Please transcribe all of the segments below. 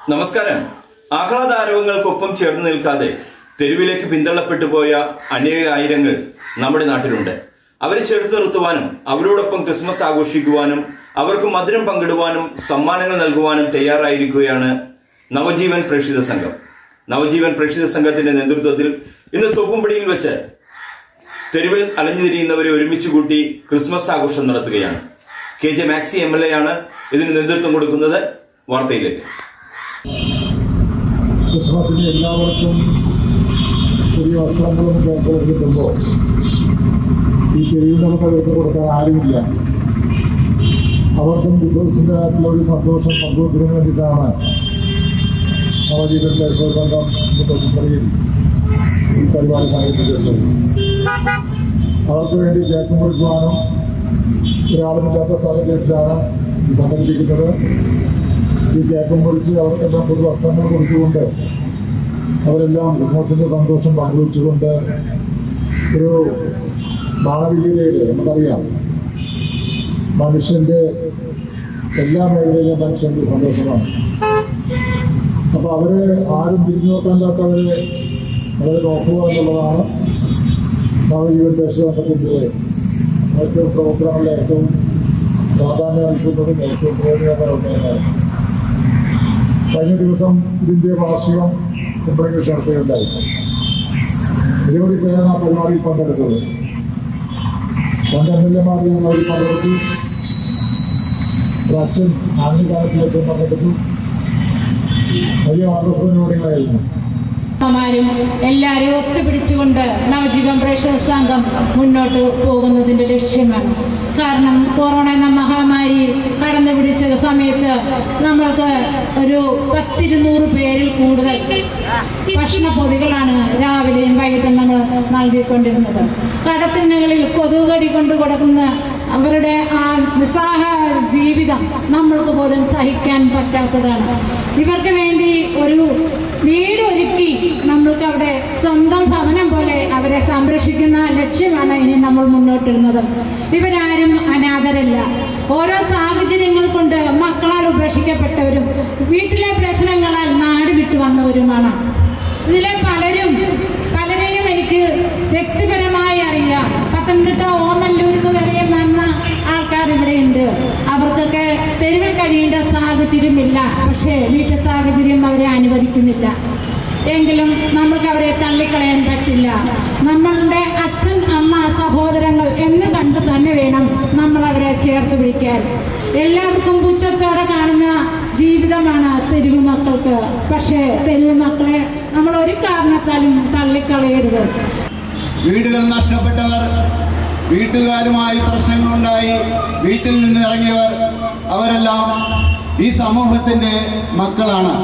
നമസ്കാരം ആഹ്ലാദാരവങ്ങൾക്കൊപ്പം ചേർന്ന് നിൽക്കാതെ തെരുവിലേക്ക് പിന്തള്ളപ്പെട്ടു പോയ അനേകായിരങ്ങൾ നമ്മുടെ നാട്ടിലുണ്ട് അവരെ ചേർത്ത് നിർത്തുവാനും അവരോടൊപ്പം ക്രിസ്മസ് ആഘോഷിക്കുവാനും അവർക്ക് മധുരം പങ്കിടുവാനും സമ്മാനങ്ങൾ നൽകുവാനും തയ്യാറായിരിക്കുകയാണ് നവജീവൻ പ്രേക്ഷിത സംഘം നവജീവൻ പ്രേക്ഷിത സംഘത്തിന്റെ നേതൃത്വത്തിൽ ഇന്ന് തോപ്പുംപടിയിൽ വെച്ച് തെരുവിൽ അലഞ്ഞുതിരിയുന്നവരെ ഒരുമിച്ച് കൂട്ടി ക്രിസ്മസ് ആഘോഷം നടത്തുകയാണ് K J Maxi M L A ആണ് ഇതിന് നേതൃത്വം കൊടുക്കുന്നത് വാർത്തയിലേക്ക് ക്രിസ്മസിന് എല്ലാവർക്കും പുതിയ വസ്ത്രങ്ങളും കേക്കുകളും കിട്ടുമ്പോൾ ഈ തെരുവിൽ നമുക്ക് അവർക്ക് കൊടുക്കാൻ ആരുമില്ല അവർക്കും ക്രിസ്മസിന്റെ ആയിട്ടുള്ള ഒരു സന്തോഷം പങ്കുവെക്കുന്നതിന് വേണ്ടിയിട്ടാണ് നവജീവൻ പരിശോധനം തൊഴിൽ ഈ പരിപാടി സംഘടിപ്പിച്ചത് അവർക്ക് വേണ്ടി കേക്ക് മുറിക്കുവാനും ഒരാളുമില്ലാത്ത സാഹചര്യത്തിലാണ് ഇത് സംഘടിപ്പിക്കുന്നത് ഈ കേക്കും മുറിച്ച് അവർക്കെല്ലാം പൊതു വസ്ത്രങ്ങൾ കൊടുത്തുകൊണ്ട് അവരെല്ലാം ക്രിസ്മസിന്റെ സന്തോഷം പങ്കുവച്ചുകൊണ്ട് ഒരു മാനവികതയിൽ നമുക്കറിയാം മനുഷ്യന്റെ എല്ലാ മേഖലയിലും മനുഷ്യന്റെ സന്തോഷമാണ് അപ്പൊ അവരെ ആരും തിരിഞ്ഞു നോക്കാണ്ടാത്തവരെ അവരെ നോക്കുക എന്നുള്ളതാണ് നവജീവൻ ദേശത്തിന്റെ ഏറ്റവും പ്രോഗ്രാമിലെ ഏറ്റവും പ്രാധാന്യം നൽകുന്നതും ഏറ്റവും പ്രയോജനകരവുമാണ് കഴിഞ്ഞ ദിവസം ഇതിന്റെ വാർഷികം കുമ്പളങ്ങൾ ചർച്ചയുണ്ടായി നിരവധി പേരാണ് ആ പരിപാടിയിൽ പങ്കെടുത്തത് രണ്ട് എം എൽ എമാർ ഞങ്ങൾ അതിൽ പങ്കെടുത്തു ഒരു അച്ഛൻ ആദ്യകാലത്തിലൊക്കെ പങ്കെടുത്തു വലിയ ആഘോഷപരിപാടികളായിരുന്നു അമ്മമാരും എല്ലാവരെയും ഒത്തുപിടിച്ചുകൊണ്ട് നവജീവൻ പ്രേക്ഷക സംഘം മുന്നോട്ട് പോകുന്നതിന്റെ ലക്ഷ്യമാണ് കാരണം കൊറോണ എന്ന മഹാമാരി കടന്നു പിടിച്ച സമയത്ത് നമ്മൾക്ക് ഒരു പത്തിരുന്നൂറ് പേരിൽ കൂടുതൽ ഭക്ഷണ പൊതികളാണ് രാവിലെയും വൈകിട്ടും നമ്മൾ നൽകിക്കൊണ്ടിരുന്നത് കടത്തിണ്ണകളിൽ കൊതുകടി കൊണ്ട് കൊടുക്കുന്ന അവരുടെ ആ നിസ്സാഹ ജീവിതം നമ്മൾക്ക് പോലും സഹിക്കാൻ പറ്റാത്തതാണ് ഇവർക്ക് വേണ്ടി ഒരു വീട് ഒരുക്കി നമ്മൾക്ക് അവിടെ സ്വന്തം ഭവനം പോലെ അവരെ സംരക്ഷിക്കുന്ന ലക്ഷ്യമാണ് ഇനി നമ്മൾ മുന്നോട്ടിരുന്നത് ഇവരാരും അനാഥരല്ല ഓരോ സാഹചര്യങ്ങൾ കൊണ്ട് മക്കളാൽ ഉപേക്ഷിക്കപ്പെട്ടവരും വീട്ടിലെ പ്രശ്നങ്ങളാൽ നാട് വിട്ടു വന്നവരുമാണ് ഇതിലെ പലരും പലരെയും എനിക്ക് വ്യക്തിപരമായി അറിയാം പത്തനംതിട്ട ഓമല്ലൂരിൽ വരെയും വന്ന ആൾക്കാർ ഇവിടെയുണ്ട് അവർക്കൊക്കെ തെരുവിൽ കഴിയേണ്ട സാഹചര്യമില്ല പക്ഷേ വീട്ടു സാഹചര്യം അവരെ അനുവദിക്കുന്നില്ല എങ്കിലും നമുക്ക് അവരെ തള്ളിക്കളയാൻ പറ്റില്ല നമ്മളുടെ അച്ഛൻ അമ്മ സഹോദരങ്ങൾ എന്ന് കണ്ടു തന്നെ വേണം നമ്മൾ അവരെ ചേർത്ത് പിടിക്കാൻ എല്ലാവർക്കും പുച്ഛത്തോടെ കാണുന്ന ജീവിതമാണ് തെരുവ് മക്കൾക്ക് പക്ഷേ തെരുവ് മക്കളെ നമ്മൾ ഒരു കാരണത്താലും തള്ളിക്കളയരുത് വീടുകൾ നഷ്ടപ്പെട്ടവർ വീട്ടുകാരുമായി പ്രശ്നങ്ങളുണ്ടായി വീട്ടിൽ നിന്ന് ഇറങ്ങിയവർ അവരെല്ലാം ഈ സമൂഹത്തിന്റെ മക്കളാണ്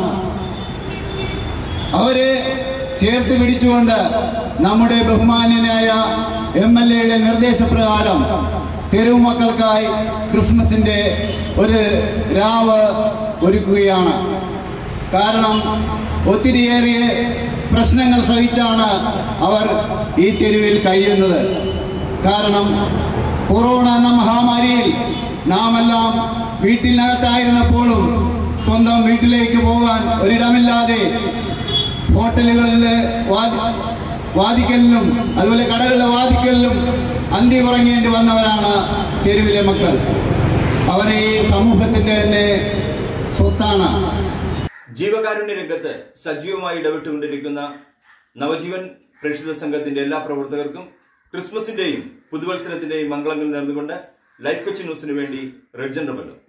അവരെ ചേർത്ത് പിടിച്ചുകൊണ്ട് നമ്മുടെ ബഹുമാന്യനായ എം എൽ എയുടെ നിർദ്ദേശപ്രകാരം തെരുവ് മക്കൾക്കായി ക്രിസ്മസിന്റെ ഒരു രാവ് ഒരുക്കുകയാണ് കാരണം ഒത്തിരിയേറെ പ്രശ്നങ്ങൾ സഹിച്ചാണ് അവർ ഈ തെരുവിൽ കഴിയുന്നത് കാരണം കൊറോണ എന്ന മഹാമാരിയിൽ നാം എല്ലാം വീട്ടിനകത്തായിരുന്നപ്പോഴും സ്വന്തം വീട്ടിലേക്ക് പോകാൻ ഒരിടമില്ലാതെ ഹോട്ടലുകളിലെ വാതി വാദിക്കലിനും അതുപോലെ കടകളുടെ വാദിക്കലിനും അന്തി ഉറങ്ങേണ്ടി വന്നവരാണ് തെരുവിലെ മക്കൾ അവരെ ഈ സമൂഹത്തിന്റെ തന്നെ സ്വത്താണ് ജീവകാരുണ്യ രംഗത്ത് സജീവമായി ഇടപെട്ടുകൊണ്ടിരിക്കുന്ന നവജീവൻ പ്രേക്ഷിത സംഘത്തിന്റെ എല്ലാ പ്രവർത്തകർക്കും ക്രിസ്മസിന്റെയും പുതുവത്സരത്തിന്റെയും മംഗളങ്ങൾ നേർന്നുകൊണ്ട് ലൈഫ് കൊച്ചി ന്യൂസിന് വേണ്ടി റെഡ്ജൻ റബല്ലോ